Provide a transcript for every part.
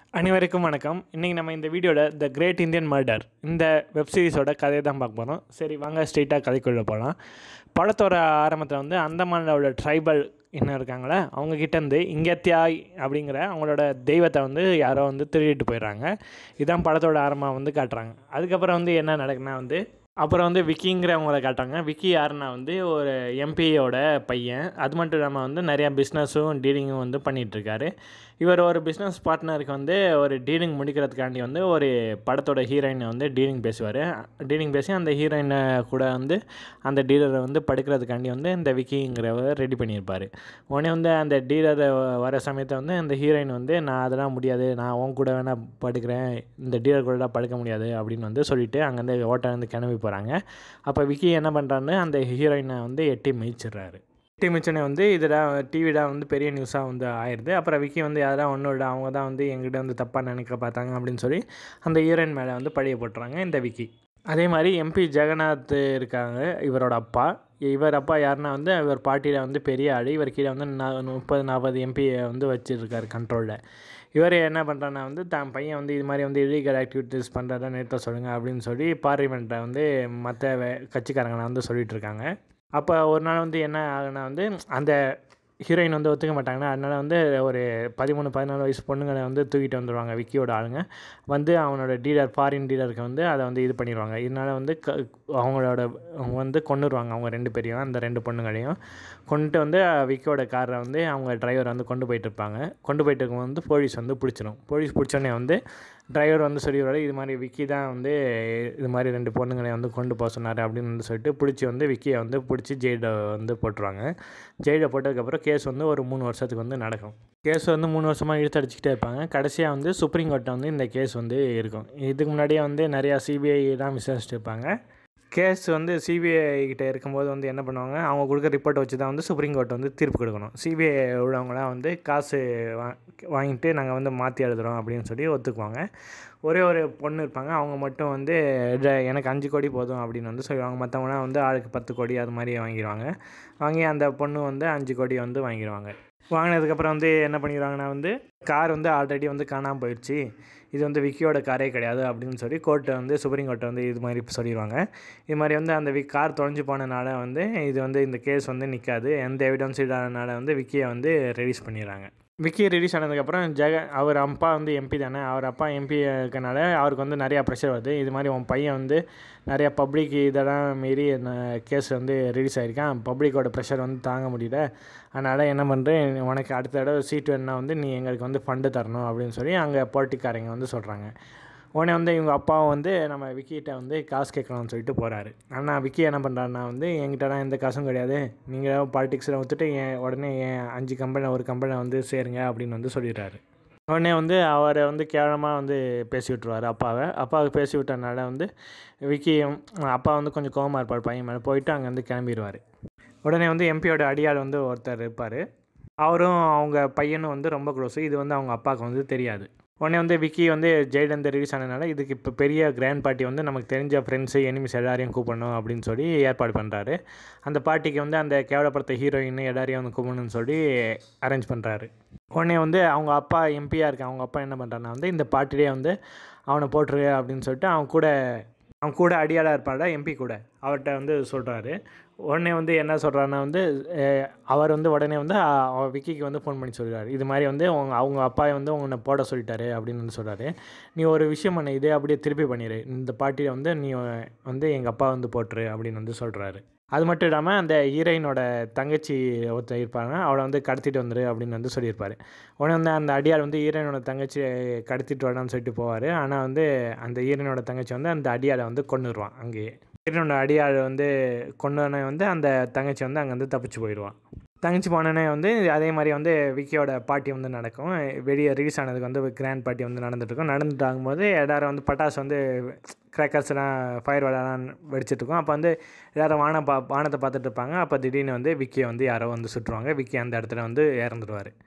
அனைவருக்கும் வணக்கம் இன்றைக்கி நம்ம இந்த வீடியோட த கிரேட் இந்தியன் மர்டர் இந்த வெப் சீரிஸோட கதையை தான் பார்க்க போகிறோம் சரி வாங்க ஸ்ட்ரெயிட்டாக கதைக்குள்ளே போகலாம் படத்தோட ஆரம்பத்தில் வந்து அந்தமானோட ட்ரைபல் என்ன இருக்காங்களே அவங்கக்கிட்டேருந்து இங்கத்தியாய் அப்படிங்கிற அவங்களோட தெய்வத்தை வந்து யாரோ வந்து திருடிட்டு போயிடுறாங்க இதுதான் படத்தோட ஆரம்பம் வந்து காட்டுறாங்க அதுக்கப்புறம் வந்து என்ன நடக்குன்னா வந்து அப்புறம் வந்து விக்கிங்கிறவங்கள காட்டுறாங்க விக்கி யாருன்னா வந்து ஒரு எம்பியோட பையன் அது மட்டும் இல்லாமல் வந்து நிறையா பிஸ்னஸும் டீலிங்கும் வந்து பண்ணிகிட்ருக்காரு இவர் ஒரு பிஸ்னஸ் பார்ட்னருக்கு வந்து ஒரு டீலிங் முடிக்கிறதுக்காண்டி வந்து ஒரு படத்தோட ஹீரோயினை வந்து டீலிங் பேசுவார் டீலிங் பேசி அந்த ஹீரோயினை கூட வந்து அந்த டீலரை வந்து படுக்கிறதுக்காண்டி வந்து இந்த விக்கிங்கிறவர் ரெடி பண்ணியிருப்பார் உடனே வந்து அந்த டீலர் வர சமயத்தை வந்து அந்த ஹீரோயின் வந்து நான் அதெல்லாம் முடியாது நான் உன் கூட வேணால் படுக்கிறேன் இந்த டீலர் கூட படுக்க முடியாது அப்படின்னு வந்து சொல்லிவிட்டு அங்கேருந்து ஓட்டம் வந்து கிளம்பி போகிறாங்க அப்போ விக்கி என்ன பண்ணுறான்னு அந்த ஹீரோயினை வந்து எட்டி மிதிச்சிடுறாரு எட்டி மிச்சனே வந்து இதில் டிவியில் வந்து பெரிய நியூஸாக வந்து ஆயிடுது அப்புறம் விக்கி வந்து யாராவது ஒன்றோட அவங்க தான் வந்து எங்கிட்ட வந்து தப்பாக நினைக்க பார்த்தாங்க அப்படின்னு சொல்லி அந்த ஹீரோயின் மேலே வந்து பழிய போட்டுறாங்க இந்த விக்கி அதே மாதிரி எம்பி ஜெகநாத் இருக்காங்க இவரோட அப்பா இவர் அப்பா யாருன்னா வந்து இவர் பார்ட்டியில் வந்து பெரிய ஆள் இவர் கீழே வந்து நா முப்பது நாற்பது எம்பியை வந்து வச்சுருக்காரு கண்ட்ரோலில் இவர் என்ன பண்ணுறான்னா வந்து தான் பையன் வந்து இது மாதிரி வந்து இல்லீகல் ஆக்டிவிட்டீஸ் பண்ணுறதா நிறுத்த சொல்லுங்கள் அப்படின்னு சொல்லி பார்லிமெண்ட்டை வந்து மற்ற கட்சிக்காரங்களை வந்து சொல்லிகிட்டு இருக்காங்க அப்போ ஒரு நாள் வந்து என்ன ஆகுனா வந்து அந்த ஹீரோயின் வந்து ஒத்துக்க மாட்டாங்கன்னா அதனால் வந்து ஒரு பதிமூணு பதினாலு வயசு பொண்ணுங்களை வந்து தூக்கிட்டு வந்துடுவாங்க விக்கியோட ஆளுங்க வந்து அவனோட டீலர் ஃபாரின் டீலருக்கு வந்து அதை வந்து இது பண்ணிடுவாங்க இதனால் வந்து க அவங்களோட அவங்க வந்து கொண்டுருவாங்க அவங்க ரெண்டு பேரையும் அந்த ரெண்டு பொண்ணுங்களையும் கொண்டுட்டு வந்து விக்கியோட காரை வந்து அவங்க டிரைவர் வந்து கொண்டு போயிட்டு இருப்பாங்க கொண்டு போயிட்டு இருக்கும்போது வந்து போலீஸ் வந்து பிடிச்சிரும் போலீஸ் பிடிச்சோடனே வந்து டிரைவர் வந்து சொல்லிடுவாரு இது மாதிரி விக்கி தான் வந்து இது மாதிரி ரெண்டு பொண்ணுங்களை வந்து கொண்டு போக சொன்னார் அப்படின்னு வந்து சொல்லிட்டு பிடிச்சி வந்து விக்கியை வந்து பிடிச்சி ஜெயிலில் வந்து போட்டுருவாங்க ஜெயிலில் போட்டதுக்கப்புறம் கேஸ் வந்து ஒரு மூணு வருஷத்துக்கு வந்து நடக்கும் கேஸ் வந்து மூணு வருஷமாக இழுத்தடிச்சிக்கிட்டே இருப்பாங்க கடைசியாக வந்து சுப்ரீம் கோர்ட்டில் வந்து இந்த கேஸ் வந்து இருக்கும் இதுக்கு முன்னாடியே வந்து நிறையா சிபிஐ தான் விசாரிச்சுட்டு இருப்பாங்க கேஸ் வந்து சிபிஐ கிட்ட இருக்கும்போது வந்து என்ன பண்ணுவாங்க அவங்க கொடுக்குற ரிப்போர்ட்டை வச்சு தான் வந்து சுப்ரீம் கோர்ட் வந்து தீர்ப்பு கொடுக்கணும் சிபிஐ உள்ளவங்களாம் வந்து காசு வா வாங்கிட்டு நாங்கள் வந்து மாற்றி எழுதுகிறோம் அப்படின்னு சொல்லி ஒத்துக்குவாங்க ஒரே ஒரு பொண்ணு இருப்பாங்க அவங்க மட்டும் வந்து எனக்கு அஞ்சு கோடி போதும் அப்படின்னு வந்து சொல்லுவாங்க மற்றவங்களாம் வந்து ஆளுக்கு பத்து கோடி அது மாதிரி வாங்கிடுவாங்க வாங்கி அந்த பொண்ணு வந்து அஞ்சு கோடி வந்து வாங்கிடுவாங்க வாங்கினதுக்கப்புறம் வந்து என்ன பண்ணிடுவாங்கன்னா வந்து கார் வந்து ஆல்ரெடி வந்து காணாமல் போயிடுச்சு இது வந்து விக்கியோட காரே கிடையாது அப்படின்னு சொல்லி கோர்ட்டை வந்து சுப்ரீம் கோர்ட்டை வந்து இது மாதிரி சொல்லிடுவாங்க இது மாதிரி வந்து அந்த வி கார் தொலைஞ்சு போனனால வந்து இது வந்து இந்த கேஸ் வந்து நிற்காது எந்த எவிடன்ஸ் இல்லாதனால வந்து விக்கியை வந்து ரிலீஸ் பண்ணிடுறாங்க விக்கி ரிலீஸ் ஆனதுக்கப்புறம் ஜெக அவர் அப்பா வந்து எம்பி தானே அவர் அப்பா எம்பி இருக்கனால அவருக்கு வந்து நிறையா ப்ரெஷர் வருது இது மாதிரி உன் பையன் வந்து நிறையா பப்ளிக் இதெல்லாம் மீறி கேஸ் வந்து ரிலீஸ் ஆகிருக்கான் பப்ளிக்கோட ப்ரெஷர் வந்து தாங்க முடியல அதனால் என்ன பண்ணுறேன் உனக்கு அடுத்த தடவை சீட் வேணுன்னா வந்து நீ எங்களுக்கு வந்து ஃபண்டு தரணும் அப்படின்னு சொல்லி அங்கே பொலிட்டிக்காரங்க வந்து சொல்கிறாங்க உடனே வந்து இவங்க அப்பாவும் வந்து நம்ம விக்கிட்ட வந்து காசு கேட்கலாம்னு சொல்லிட்டு போகிறாரு ஆனால் விக்கி என்ன பண்ணுறாருனா வந்து என்கிட்டலாம் எந்த காசும் கிடையாது நீங்கள் பாலிடிக்ஸில் ஒத்துட்டு என் உடனே என் அஞ்சு கம்பெனி ஒரு கம்பெனியில் வந்து சேருங்க அப்படின்னு வந்து சொல்லிடுறாரு உடனே வந்து அவரை வந்து கேவலமாக வந்து பேசி விட்ருவார் அப்பாவை அப்பாவை பேசி விட்டனால வந்து விக்கி அப்பா வந்து கொஞ்சம் கோவமாக இருப்பார் பையன் மேலே போயிட்டு அங்கேருந்து கிளம்பிடுவார் உடனே வந்து எம்பியோட அடியாள் வந்து ஒருத்தர் இருப்பார் அவரும் அவங்க பையனும் வந்து ரொம்ப க்ளோஸு இது வந்து அவங்க அப்பாவுக்கு வந்து தெரியாது உடனே வந்து விக்கி வந்து ஜெயிலேருந்து ரிலீஸ் ஆனதுனால இதுக்கு இப்போ பெரிய கிராண்ட் பார்ட்டி வந்து நமக்கு தெரிஞ்ச ஃப்ரெண்ட்ஸு எனிமிஸ் எல்லாரையும் கூப்பிடணும் அப்படின்னு சொல்லி ஏற்பாடு பண்ணுறாரு அந்த பார்ட்டிக்கு வந்து அந்த கேவலப்படுத்த ஹீரோயின் எல்லாரையும் வந்து கூப்பிடணும்னு சொல்லி அரேஞ்ச் பண்ணுறாரு உடனே வந்து அவங்க அப்பா எம்பியாக இருக்க அவங்க அப்பா என்ன பண்ணுறாருன்னா வந்து இந்த பார்ட்டிலே வந்து அவனை போட்டுரு அப்படின்னு சொல்லிட்டு அவன் கூட அவன் கூட அடியாளாக இருப்பாடா எம்பி கூட அவர்கிட்ட வந்து சொல்கிறாரு உடனே வந்து என்ன சொல்கிறாருன்னா வந்து அவர் வந்து உடனே வந்து விக்கிக்கு வந்து ஃபோன் பண்ணி சொல்கிறாரு இது மாதிரி வந்து அவங்க அவங்க அப்பாவை வந்து உன்னை போட சொல்லிட்டாரு அப்படின்னு வந்து சொல்கிறாரு நீ ஒரு விஷயம் பண்ண இதே அப்படியே திருப்பி பண்ணிடு இந்த பார்ட்டியில் வந்து நீ வந்து எங்கள் அப்பா வந்து போட்டுரு அப்படின்னு வந்து சொல்கிறாரு அது மட்டும் இல்லாமல் அந்த ஹீரோயினோட தங்கச்சி ஒருத்தர் இருப்பாங்க அவளை வந்து கடத்திட்டு வந்துரு அப்படின்னு வந்து சொல்லியிருப்பார் உடனே வந்து அந்த அடியார் வந்து ஹீரோயினோட தங்கச்சி கடத்திட்டு வரலான்னு சொல்லிட்டு போவார் ஆனால் வந்து அந்த ஹீரோயினோட தங்கச்சி வந்து அந்த அடியாரை வந்து கொண்டுருவான் அங்கேயே ஹீரோனோட அடியார் வந்து கொண்டு வந்து அந்த தங்கச்சி வந்து அங்கேருந்து தப்பிச்சு போயிடுவான் தங்கச்சி போனோடனே வந்து அதே மாதிரி வந்து விக்கியோட பார்ட்டி வந்து நடக்கும் வெளியே ரிலீஸ் ஆனதுக்கு வந்து கிராண்ட் பார்ட்டி வந்து நடந்துட்டுருக்கும் நடந்துட்டு ஆகும்போது எல்லாரும் வந்து பட்டாசு வந்து கிராக்கர்ஸ்லாம் ஃபயர் விளாட்லாம் வெடிச்சிட்ருக்கோம் அப்போ வந்து எல்லோரும் வானம் பா வானத்தை பார்த்துட்டு இருப்பாங்க அப்போ திடீர்னு வந்து விக்கியை வந்து யாரோ வந்து சுட்டுருவாங்க விக்கி அந்த இடத்துல வந்து இறந்துடுவார்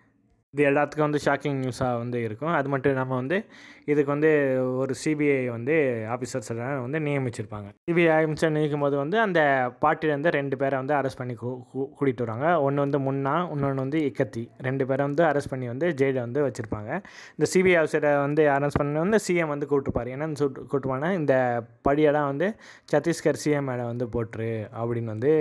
இது எல்லாத்துக்கும் வந்து ஷாக்கிங் நியூஸாக வந்து இருக்கும் அது மட்டும் இல்லாமல் வந்து இதுக்கு வந்து ஒரு சிபிஐ வந்து ஆஃபீஸர்ஸ் எல்லாம் வந்து நியமிச்சிருப்பாங்க சிபிஐ ஆஃபீஸர் நியமிக்கும் போது வந்து அந்த பார்ட்டிலேருந்து ரெண்டு பேரை வந்து அரெஸ்ட் பண்ணி கூ- கூ- கூட்டிகிட்டு வராங்க ஒன்று வந்து முன்னா இன்னொன்று வந்து இக்கத்தி ரெண்டு பேரை வந்து அரெஸ்ட் பண்ணி வந்து ஜெயிலில் வந்து வச்சுருப்பாங்க இந்த சிபிஐ ஆஃபீஸரை வந்து அரெஸ்ட் பண்ண வந்து சிஎம் வந்து கூப்பிட்டுப்பார் என்னன்னு சொல்லிட்டு கூப்பிட்டுப்பானா இந்த படியெல்லாம் வந்து சத்தீஸ்கர் சிஎம் மேலே வந்து போட்டுரு அப்படின்னு வந்து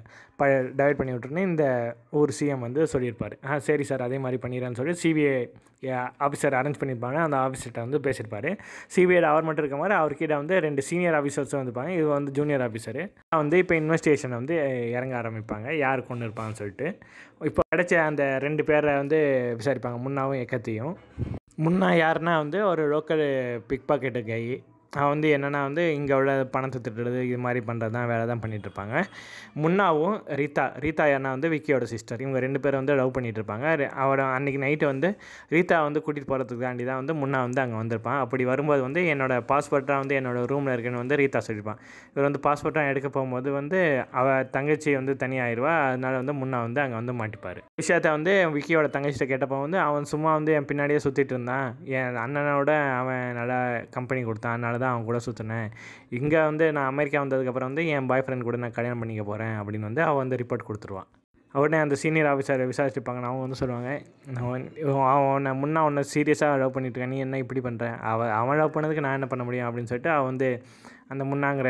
ப டைவர்ட் பண்ணி விட்டுருன்னு இந்த ஊர் சிஎம் வந்து சொல்லியிருப்பார் ஆ சரி சார் அதே மாதிரி பண்ணிடுறேன்னு சொல்லி சிபிஐ ஆஃபீஸர் அரேஞ்ச் பண்ணியிருப்பாங்க அந்த ஆஃபீஸர்கிட்ட வந்து பேசியிருப்பாரு சிபிஐயில் அவர் மட்டும் இருக்க மாதிரி அவர்கிட்ட வந்து ரெண்டு சீனியர் ஆஃபீஸர்ஸும் வந்துருப்பாங்க இது வந்து ஜூனியர் ஆஃபீஸரு வந்து இப்போ இன்வெஸ்டிகேஷனை வந்து இறங்க ஆரம்பிப்பாங்க யார் கொண்டு இருப்பாங்கன்னு சொல்லிட்டு இப்போ கிடைச்ச அந்த ரெண்டு பேரை வந்து விசாரிப்பாங்க முன்னாவும் எக்கத்தையும் முன்னா யாருன்னா வந்து ஒரு லோக்கல் பிக் பாக்கெட்டு கை அவன் வந்து என்னென்னா வந்து இங்கே உள்ள பணத்தை திருடுறது இது மாதிரி பண்ணுறது தான் வேலை தான் பண்ணிட்டு இருப்பாங்க முன்னாவும் ரீதா ரீதா யாருன்னா வந்து விக்கியோட சிஸ்டர் இவங்க ரெண்டு பேரும் வந்து லவ் பண்ணிட்டு இருப்பாங்க ரெ- அவட அன்றைக்கி நைட்டு வந்து ரீதா வந்து கூட்டிகிட்டு போகிறதுக்காண்டி தான் வந்து முன்னா வந்து அங்கே வந்திருப்பான் அப்படி வரும்போது வந்து என்னோட பாஸ்போர்ட்டாக வந்து என்னோட ரூமில் இருக்குன்னு வந்து ரீதா சொல்லியிருப்பான் இவர் வந்து பாஸ்போர்ட்டாக எடுக்க போகும்போது வந்து அவள் தங்கச்சி வந்து தனியாயிருவா அதனால வந்து முன்னா வந்து அங்கே வந்து மாட்டிப்பார் விஷயத்த வந்து விக்கியோட தங்கச்சிட்ட கேட்டப்போ வந்து அவன் சும்மா வந்து என் பின்னாடியே சுற்றிட்டு இருந்தான் என் அண்ணனோட அவன் நல்லா கம்பெனி கொடுத்தான் அதனால தான் அவன் கூட சுற்றினேன் இங்கே வந்து நான் அமெரிக்கா வந்ததுக்கப்புறம் வந்து என் பாய் ஃப்ரெண்ட் கூட நான் கல்யாணம் பண்ணிக்க போகிறேன் அப்படின்னு வந்து அவன் வந்து ரிப்போர்ட் கொடுத்துருவான் உடனே அந்த சீனியர் ஆஃபீஸர் விசாரிச்சுப்பாங்க அவங்க வந்து சொல்லுவாங்க அவன் இவன் அவனை முன்னே அவனை சீரியஸாக லவ் பண்ணிட்டு இருக்கான் நீ என்ன இப்படி பண்ணுற அவன் அவன் லவ் பண்ணதுக்கு நான் என்ன பண்ண முடியும் அப்படின்னு சொல்லிட்டு அவன் வந்து அந்த முன்னாங்கிற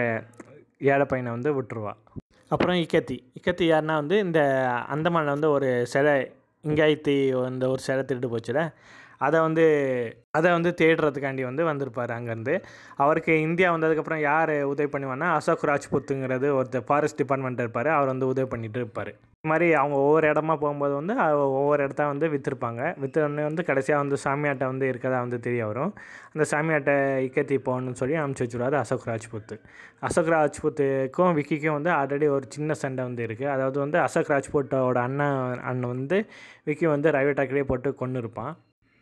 ஏழை பையனை வந்து விட்டுருவா அப்புறம் இக்கத்தி இக்கத்தி யாருன்னா வந்து இந்த அந்தமானில் வந்து ஒரு சிலை இங்காயத்தி இந்த ஒரு சிலை திருட்டு போச்சுல அதை வந்து அதை வந்து தேடுறதுக்காண்டி வந்து வந்திருப்பார் அங்கேருந்து அவருக்கு இந்தியா வந்ததுக்கப்புறம் யார் உதவி பண்ணுவான்னா அசோக் ராஜ்புத்துங்கிறது ஒருத்தர் ஃபாரஸ்ட் டிபார்ட்மெண்ட் இருப்பார் அவர் வந்து உதவி பண்ணிட்டு இருப்பார் இது மாதிரி அவங்க ஒவ்வொரு இடமா போகும்போது வந்து அவ- ஒவ்வொரு இடத்த வந்து விற்றுருப்பாங்க விற்றுனே வந்து கடைசியாக வந்து சாமியாட்டை வந்து இருக்கதா வந்து தெரிய வரும் அந்த சாமியாட்டை இக்கத்தி போகணும்னு சொல்லி அனுப்பிச்சி வச்சுருவாரு அசோக் ராஜ்புத் அசோக் ராஜ்புத்துக்கும் விக்கிக்கும் வந்து ஆல்ரெடி ஒரு சின்ன சண்டை வந்து இருக்குது அதாவது வந்து அசோக் ராஜ்புட்டோட அண்ணன் அண்ணன் வந்து விக்கி வந்து ரயில்வே ட்ராக்லேயே போட்டு கொண்டு இருப்பான்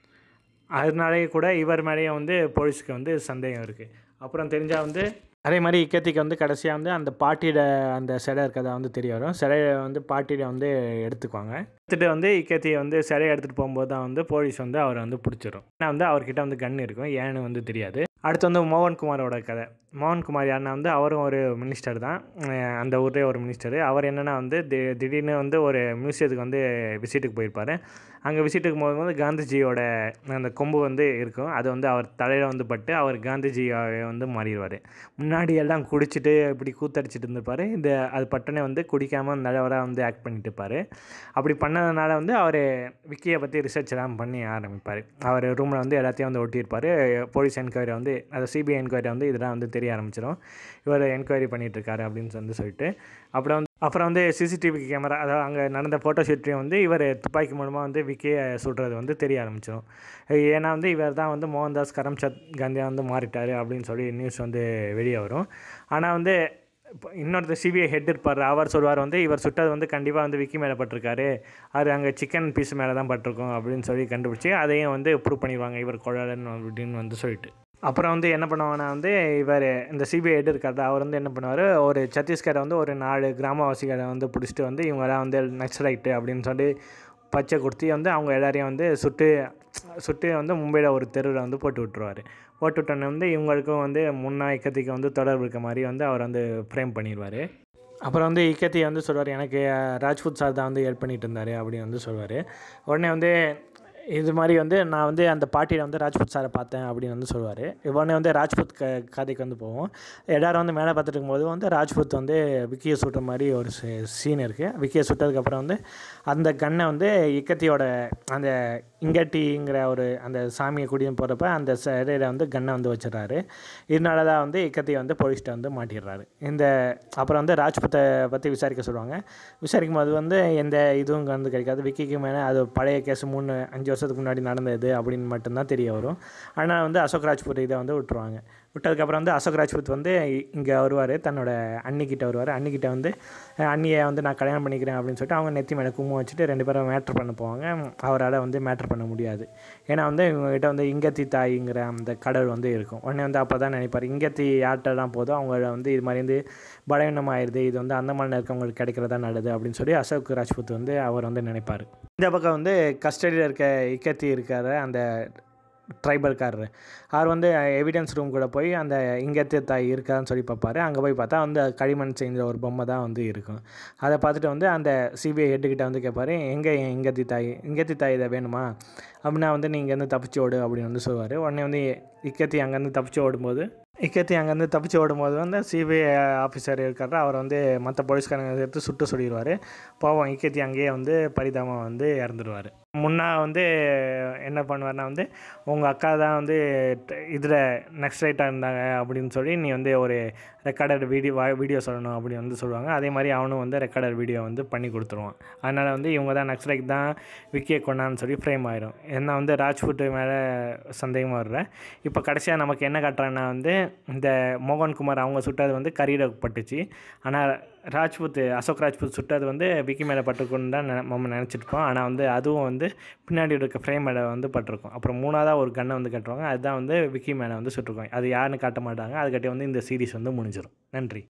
அதனாலேயே கூட இவர் மேலேயும் வந்து போலீஸ்க்கு வந்து சந்தேகம் இருக்குது அப்புறம் தெரிஞ்சால் வந்து அதே மாதிரி இக்கத்திக்கு வந்து கடைசியாக வந்து அந்த பாட்டியோட அந்த சிலை இருக்கிறதா வந்து தெரிய வரும் சிலையை வந்து பாட்டியில் வந்து எடுத்துக்குவாங்க எடுத்துகிட்டு வந்து இக்கத்தியை வந்து சிலையை எடுத்துகிட்டு போகும்போது தான் வந்து போலீஸ் வந்து அவரை வந்து பிடிச்சிரும் ஏன்னா வந்து அவர்கிட்ட வந்து கன் இருக்கும் ஏன்னு வந்து தெரியாது அடுத்து வந்து மோகன்குமாரோட கதை மோகன்குமார் யாருன்னா வந்து அவரும் ஒரு மினிஸ்டர் தான் அஹ் அந்த ஊர்லேயே ஒரு மினிஸ்டர் அவர் என்னென்னா வந்து தி- திடீர்னு வந்து ஒரு மியூசியத்துக்கு வந்து விசிட்டுக்கு போயிருப்பார் அங்கே விசிட்டுக்கு போகும்போது காந்திஜியோட அந்த கொம்பு வந்து இருக்கும் அது வந்து அவர் தலையில் வந்து பட்டு அவர் காந்திஜியாவே வந்து மாறிடுவார் முன்னாடி எல்லாம் குடிச்சிட்டு இப்படி கூத்தடிச்சிட்டு இருந்திருப்பார் இந்த அது பட்டனே வந்து குடிக்காமல் நல்லவராக வந்து ஆக்ட் பண்ணிட்டு இருப்பார் அப்படி பண்ணதுனால வந்து அவர் விக்கியை பற்றி ரிசர்ச் எல்லாம் பண்ணி ஆரம்பிப்பார் அவர் ரூமில் வந்து எல்லாத்தையும் வந்து ஒட்டியிருப்பார் போலீஸ் என்கொயரி வந்து அது சிபிஐ என்கொயரி வந்து இதெல்லாம் வந்து தெரிய ஆரம்பிச்சிடும் இவர் என்கொயரி பண்ணிட்டு இருக்காரு அப்படின்னு வந்து சொல்லிட்டு அப்புறம் வந்து அப்புறம் வந்து சிசிடிவி கேமரா அதாவது அங்கே நடந்த ஃபோட்டோ ஷூட்டையும் வந்து இவர் துப்பாக்கி மூலமாக வந்து விக்கியை சுடுறது வந்து தெரிய ஆரம்பிச்சிடும் ஏன்னா வந்து இவர் தான் வந்து மோகன்தாஸ் கரம்சந்த் காந்தியா வந்து மாறிட்டார் அப்படின்னு சொல்லி நியூஸ் வந்து வெளியே வரும் ஆனால் வந்து இப்போ இன்னொருத்தர் சிபிஐ ஹெட் இருப்பார் அவர் சொல்வார் வந்து இவர் சுட்டது வந்து கண்டிப்பாக வந்து விக்கி மேலே பட்டிருக்காரு அது அங்கே சிக்கன் பீஸ் மேலே தான் பட்டிருக்கும் அப்படின்னு சொல்லி கண்டுபிடிச்சி அதையும் வந்து ப்ரூவ் பண்ணிடுவாங்க இவர் கொள்ளலன்னு அப்படின்னு வந்து சொல்லிட்டு அப்புறம் வந்து என்ன பண்ணுவாங்கன்னா வந்து இவர் இந்த சிபிஐ ஹெட் இருக்காரு அவர் வந்து என்ன பண்ணுவார் ஒரு சத்தீஸ்கரை வந்து ஒரு நாலு கிராமவாசிகளை வந்து பிடிச்சிட்டு வந்து இவங்கெல்லாம் வந்து நக்ஸலைட்டு அப்படின்னு சொல்லி பச்சை கொடுத்தி வந்து அவங்க எல்லாரையும் வந்து சுட்டு சுட்டு வந்து மும்பையில் ஒரு தெருவில் வந்து போட்டு விட்ருவார் போட்டு விட்டோன்னே வந்து இவங்களுக்கும் வந்து முன்னா இக்கத்திக்கு வந்து தொடர்பு இருக்க மாதிரி வந்து அவர் வந்து ஃப்ரேம் பண்ணிடுவார் அப்புறம் வந்து இக்கத்தி வந்து சொல்வார் எனக்கு அஹ், ராஜ்புத் சார் தான் வந்து ஹெல்ப் பண்ணிட்டு இருந்தார் அப்படின்னு வந்து சொல்வார் உடனே வந்து இது மாதிரி வந்து நான் வந்து அந்த பாட்டியில் வந்து ராஜ்புத் சாரை பார்த்தேன் அப்படின்னு வந்து சொல்லுவார் உடனே வந்து ராஜ்புத் க கதைக்கு வந்து போவோம் எல்லாரும் வந்து மேலே பார்த்துட்டு இருக்கும்போது வந்து ராஜ்புத் வந்து விக்கியை சுட்டுற மாதிரி ஒரு சீன் இருக்குது விக்கியை சுட்டதுக்கப்புறம் வந்து அந்த கன்னை வந்து இக்கத்தியோட அந்த இங்கட்டிங்கிற ஒரு அந்த சாமியை கூட்டின்னு போகிறப்ப அந்த சிலையில் வந்து கன்னை வந்து வச்சிடறாரு இதனால தான் வந்து இக்கத்தி வந்து போலீஸ்கிட்ட வந்து மாட்டிடுறாரு இந்த அப்புறம் வந்து ராஜ்புத்தை பற்றி விசாரிக்க சொல்லுவாங்க விசாரிக்கும் போது வந்து எந்த இதுவும் வந்து கிடைக்காது விக்கிக்கு மேலே அது பழைய கேஸ் மூணு அஞ்சு வருஷத்துக்கு முன்னாடி நடந்தது அப்படின்னு மட்டும்தான் தெரிய வரும் ஆனால் வந்து அசோக் ராஜ்புத் இதை வந்து விட்டுருவாங்க விட்டதுக்கப்புறம் வந்து அசோக் ராஜ்புத் வந்து இங்கே வருவார் தன்னோட அண்ணிக்கிட்ட வருவார் அண்ணிக்கிட்ட வந்து அஹ், அண்ணியை வந்து நான் கல்யாணம் பண்ணிக்கிறேன் அப்படின்னு சொல்லிட்டு அவங்க நெத்தி மேலே குங்குமம் வச்சுட்டு ரெண்டு பேரும் மேட்ரு பண்ண போவாங்க அவரால் வந்து மேட்ரு பண்ண முடியாது ஏன்னா வந்து இவங்ககிட்ட வந்து இங்கத்தி தாய்ங்கிற அந்த கடவுள் வந்து இருக்கும் உடனே வந்து அப்போ தான் நினைப்பார் இங்கத்தி யார்கிட்டலாம் போதோ அவங்கள வந்து இது மாதிரி வந்து பலவீனமாயிருது இது வந்து அந்தமானில் இருக்கவங்களுக்கு கிடைக்கிறதா நல்லது அப்படின்னு சொல்லி அசோக் ராஜ்புத் வந்து அவர் வந்து நினைப்பார் இந்த பக்கம் வந்து கஸ்டடியில் இருக்க இக்கத்தி இருக்கார் அந்த ட்ரைபல்காரர் அவர் வந்து எவிடன்ஸ் ரூம் கூட போய் அந்த இங்கத்து தாய் இருக்கான்னு சொல்லி பார்ப்பாரு அங்கே போய் பார்த்தா வந்து களிமண் செஞ்ச ஒரு பொம்மை தான் வந்து இருக்கும் அதை பார்த்துட்டு வந்து அந்த சிபிஐ ஹெட்டுக்கிட்ட வந்து கேட்பாரு எங்கே என் இங்கத்தி தாய் இங்கத்தி தாய் இதை வேணுமா அப்படின்னா வந்து நீ இங்கேருந்து தப்பிச்சு ஓடு அப்படின்னு வந்து சொல்லுவார் உடனே வந்து இக்கத்தி அங்கேருந்து தப்பிச்சு ஓடும்போது இக்கத்தி அங்கேருந்து தப்பிச்சு ஓடும்போது வந்து சிபிஐ ஆஃபீஸர் இருக்காரு அவர் வந்து மற்ற போலீஸ்காரங்க சேர்த்து சுட்டு சொல்லிடுவார் பாவம் இக்கத்தி அங்கேயே வந்து பரிதாபம் வந்து இறந்துடுவார் முன்னா வந்து என்ன பண்ணுவார்னா வந்து உங்கள் அக்கா தான் வந்து இதில் நெக்ஸ்ட் ரைட்டாக இருந்தாங்க அப்படின்னு சொல்லி நீ வந்து ஒரு ரெக்கார்டட் வீடியோ வீடியோ சொல்லணும் அப்படின்னு வந்து சொல்லுவாங்க அதே மாதிரி அவனும் வந்து ரெக்கார்டட் வீடியோ வந்து பண்ணி கொடுத்துருவான் அதனால் வந்து இவங்க தான் நெக்ஸ்ட் ரைட் தான் விக்கியை கொண்டான்னு சொல்லி ஃப்ரேம் ஆயிரும் என்ன வந்து ராஜ்புட் மேலே சந்தேகமாக வர்றேன் இப்போ கடைசியாக நமக்கு என்ன காட்டுறாங்கன்னா வந்து இந்த மோகன்குமார் அவங்க சுட்டது வந்து கரீர பட்டுச்சு ஆனால் ராஜ்புத் அசோக் ராஜ்புத் சுட்டது வந்து விக்கி மேலே பட்டிருக்குன்னு தான் நெ- நம்ம நினச்சிருப்போம் ஆனால் வந்து அதுவும் வந்து பின்னாடி இருக்க ஃப்ரேம் மேலே வந்து பட்டிருக்கும் அப்புறம் மூணாவதாக ஒரு கன்னை வந்து கட்டுவாங்க அதுதான் வந்து விக்கி மேலே வந்து சுட்டிருக்கோம் அது யாருன்னு காட்ட மாட்டாங்க அதுக்கட்டி வந்து இந்த சீரிஸ் வந்து முடிஞ்சிடும் நன்றி